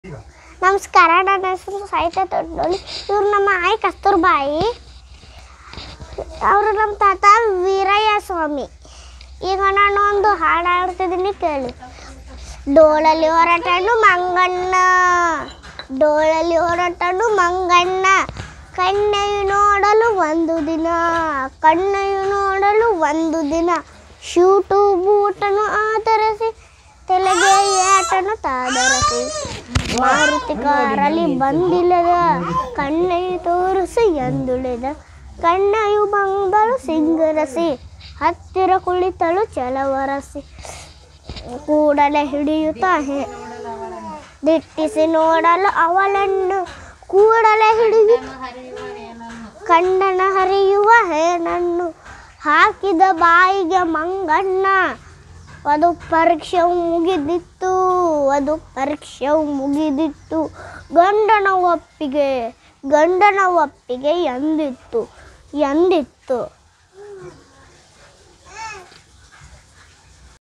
ನಮಸ್ಕಾರ ನನ್ನ ಹೆಸರು ಸಾಹಿತ್ಯ ತೊಟ್ಟೋಳಿ ಇವ್ರು ನಮ್ಮ ಆಯಿ ಕಸ್ತೂರ್ಬಾಯಿ ಅವರು ನಮ್ಮ ತಾತ ವೀರಯ್ಯ ಸ್ವಾಮಿ ಈಗ ನಾನು ಒಂದು ಹಾಡು ಹಾಡ್ತಿದ್ದೀನಿ ಕೇಳಿ ಡೋಳಲ್ಲಿ ಹೊರಟನು ಮಂಗಣ್ಣ ಡೋಳಲ್ಲಿ ಹೊರಟನು ಮಂಗಣ್ಣ ಕಣ್ಣೆಯು ನೋಡಲು ಒಂದು ದಿನ ಕಣ್ಣೆಯು ನೋಡಲು ಒಂದು ದಿನ ಶೂಟು ಬೂಟನು ಆಧರಿಸಿ ತಲೆಗೆ ಏಟನು ತಾದರಸಿ ಮಾರುತಿ ಕಾರಲ್ಲಿ ಬಂದಿಲ್ಲದ ಕಣ್ಣೆಯು ತೋರಿಸಿ ಎಂದುಳಿದ ಕಣ್ಣೆಯು ಬಂದಳು ಸಿಂಗರಸಿ ಹತ್ತಿರ ಕುಳಿತಳು ಚಲವರಸಿ ಕೂಡಲೇ ಹಿಡಿಯುತ್ತಾ ಹೆ- ದಿಟ್ಟಿಸಿ ನೋಡಲು ಅವಳನ್ನು ಕೂಡಲೇ ಹಿಡಿಯು ಕಣ್ಣನ ಹರಿಯುವ ಹೇನನ್ನು ಹಾಕಿದ ಬಾಯಿಗೆ ಮಂಗಣ್ಣ ಅದು ಪರೀಕ್ಷೆವು ಮುಗಿದಿತ್ತು ಅದು ಪರೀಕ್ಷೆವು ಮುಗಿದಿತ್ತು ಗಂಡನ ಒಪ್ಪಿಗೆ ಗಂಡನ ಒಪ್ಪಿಗೆ ಎಂದಿತ್ತು ಎಂದಿತ್ತು